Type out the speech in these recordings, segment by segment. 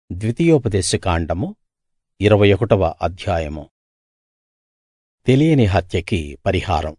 ద్వితీయోపదేశకాండము ఇరవై ఒకటవ అధ్యాయము తెలియని హత్యకి పరిహారం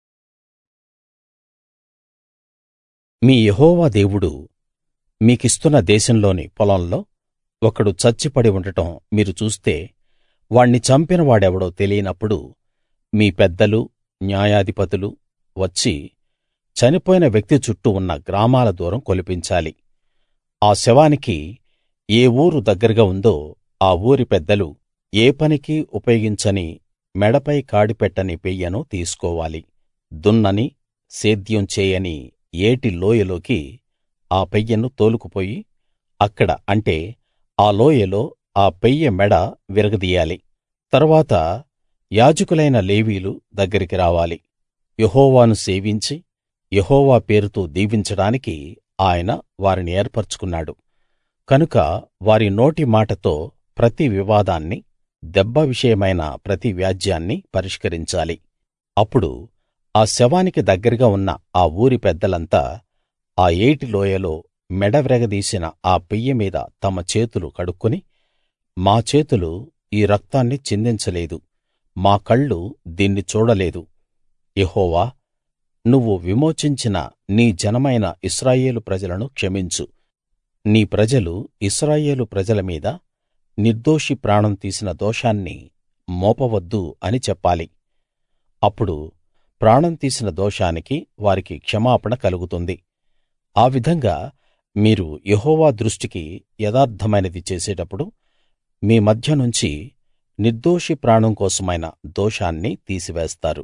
మీ యెహోవా దేవుడు మీకిస్తున్న దేశంలోని పొలంలో ఒకడు చచ్చి పడి ఉండటం మీరు చూస్తే వాణ్ణి చంపిన వాడెవడో తెలియనప్పుడు మీ పెద్దలు న్యాయాధిపతులు వచ్చి చనిపోయిన వ్యక్తి చుట్టూ ఉన్న గ్రామాల దూరం కొలిపించాలి ఆ శవానికి ఏ ఊరు దగ్గరగా ఉందో ఆ ఊరి పెద్దలు ఏ పనికీ ఉపయోగించని మెడపై కాడి పెట్టని పెయ్యను తీసుకోవాలి దున్నని సేద్యం చేయని ఏటి లోయలోకి ఆ పెయ్యను తోలుకుపోయి అక్కడ అంటే ఆ లోయలో ఆ పెయ్య మెడ విరగదీయాలి తరువాత యాజకులైన లేవీయులు దగ్గరికి రావాలి యెహోవాను సేవించి యెహోవా పేరుతో దీవించడానికి ఆయన వారిని ఏర్పరచుకున్నాడు కనుక వారి నోటి మాటతో ప్రతి వివాదాన్ని దెబ్బ విషయమైన ప్రతి వ్యాజ్యాన్ని పరిష్కరించాలి అప్పుడు ఆ శవానికి దగ్గరగా ఉన్న ఆ ఊరి పెద్దలంతా ఆ ఏటి లోయలో మెడ విరగదీసిన ఆ పెయ్య మీద తమ చేతులు కడుక్కుని మా చేతులు ఈ రక్తాన్ని చిందించలేదు మా కళ్ళు దీన్ని చూడలేదు యెహోవా నువ్వు విమోచించిన నీ జనమైన ఇశ్రాయేలు ప్రజలను క్షమించు నీ ప్రజలు ఇశ్రాయేలు ప్రజల మీద నిర్దోషి ప్రాణం తీసిన దోషాన్ని మోపవద్దు అని చెప్పాలి అప్పుడు ప్రాణం తీసిన దోషానికి వారికి క్షమాపణ కలుగుతుంది ఆ విధంగా మీరు యెహోవా దృష్టికి యథార్థమైనది చేసేటప్పుడు మీ మధ్య నుంచి నిర్దోషి ప్రాణం కోసమైన దోషాన్ని తీసివేస్తారు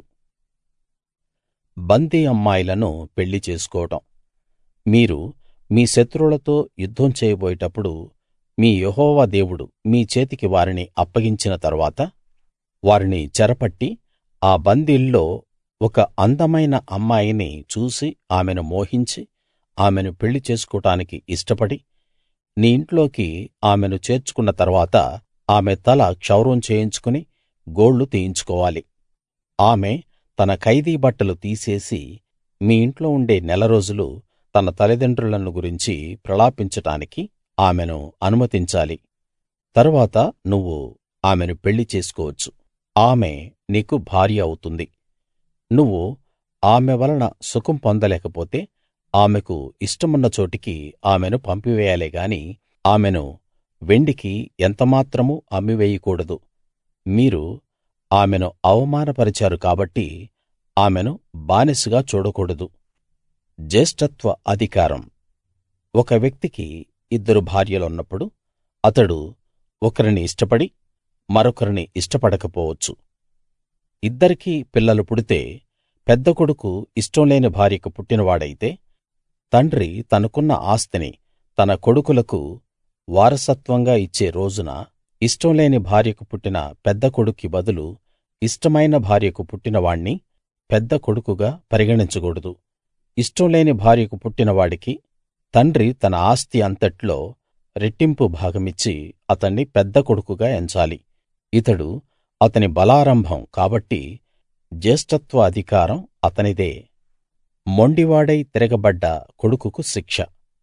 బందీ అమ్మాయిలను పెళ్లి చేసుకోవడం మీరు మీ శత్రువులతో యుద్ధం చేయబోయేటప్పుడు మీ యెహోవా దేవుడు మీ చేతికి వారిని అప్పగించిన తరువాత వారిని చెరపట్టి ఆ బందీల్లో ఒక అందమైన అమ్మాయిని చూసి ఆమెను మోహించి ఆమెను పెళ్లి చేసుకోడానికి ఇష్టపడి నీ ఇంట్లోకి ఆమెను చేర్చుకున్న తర్వాత ఆమె తల క్షౌరం చేయించుకుని గోళ్లు తీయించుకోవాలి ఆమె తన ఖైదీ బట్టలు తీసేసి మీ ఇంట్లో ఉండే నెల రోజులు తన తల్లిదండ్రులను గురించి ప్రలాపించటానికి ఆమెను అనుమతించాలి తరువాత నువ్వు ఆమెను పెళ్లి చేసుకోవచ్చు ఆమె నీకు భార్య అవుతుంది నువ్వు ఆమె వలన సుఖం పొందలేకపోతే ఆమెకు ఇష్టమున్న చోటికి ఆమెను పంపివేయాలే గాని ఆమెను వెండికి ఎంతమాత్రమూ అమ్మివేయకూడదు మీరు ఆమెను అవమానపరిచారు కాబట్టి ఆమెను బానిసగా చూడకూడదు జ్యేష్ఠత్వ అధికారం ఒక వ్యక్తికి ఇద్దరు భార్యలున్నప్పుడు అతడు ఒకరిని ఇష్టపడి మరొకరిని ఇష్టపడకపోవచ్చు ఇద్దరికీ పిల్లలు పుడితే పెద్ద కొడుకు ఇష్టం లేని భార్యకు పుట్టినవాడైతే తండ్రి తనకున్న ఆస్తిని తన కొడుకులకు వారసత్వంగా ఇచ్చే రోజున ఇష్టం లేని భార్యకు పుట్టిన పెద్ద కొడుక్కి బదులు ఇష్టమైన భార్యకు పుట్టినవాణ్ణి పెద్ద కొడుకుగా పరిగణించకూడదు ఇష్టం లేని భార్యకు పుట్టినవాడికి తండ్రి తన ఆస్తి అంతట్లో రెట్టింపు భాగమిచ్చి అతణ్ణి పెద్ద కొడుకుగా ఎంచాలి ఇతడు అతని బలారంభం కాబట్టి జ్యేష్ఠత్వ అధికారం అతనిదే మొండివాడై తిరగబడ్డ కొడుకుకు శిక్ష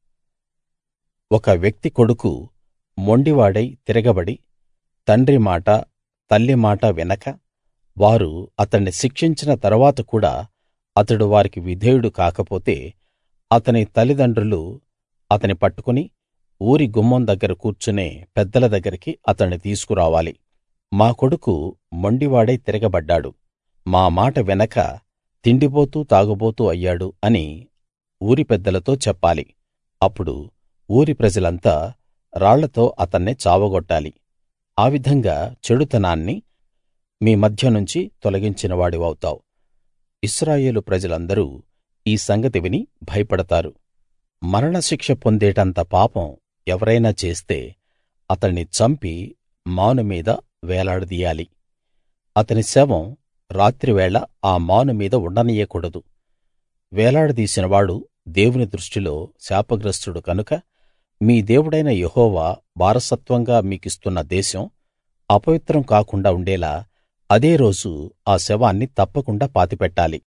ఒక వ్యక్తి కొడుకు మొండివాడై తిరగబడి తండ్రి మాట తల్లి మాట వినక వారు అతణ్ణి శిక్షించిన తరువాత కూడా అతడు వారికి విధేయుడు కాకపోతే అతని తల్లిదండ్రులు అతని పట్టుకుని ఊరి గుమ్మం దగ్గర కూర్చునే పెద్దల దగ్గరికి అతణ్ణి తీసుకురావాలి మా కొడుకు మొండివాడై తిరగబడ్డాడు మా మాట వినక తిండిపోతూ తాగుబోతూ అయ్యాడు అని ఊరి పెద్దలతో చెప్పాలి అప్పుడు ఊరి ప్రజలంతా రాళ్లతో అతన్ని చావగొట్టాలి ఆ విధంగా చెడుతనాన్ని మీ మధ్య నుంచి తొలగించిన వాడివౌతావు ఇశ్రాయేలు ప్రజలందరూ ఈ సంగతి విని భయపడతారు మరణశిక్ష పొందేటంత పాపం ఎవరైనా చేస్తే అతణ్ణి చంపి మాను మీద వేలాడదీయాలి అతని శవం రాత్రివేళ ఆ మాను మీద ఉండనీయకూడదు వేలాడదీసిన వాడు దేవుని దృష్టిలో శాపగ్రస్తుడు కనుక మీ దేవుడైన యెహోవా వారసత్వంగా మీకిస్తున్న దేశం అపవిత్రం కాకుండా ఉండేలా అదే రోజు ఆ శవాన్ని తప్పకుండా పాతిపెట్టాలి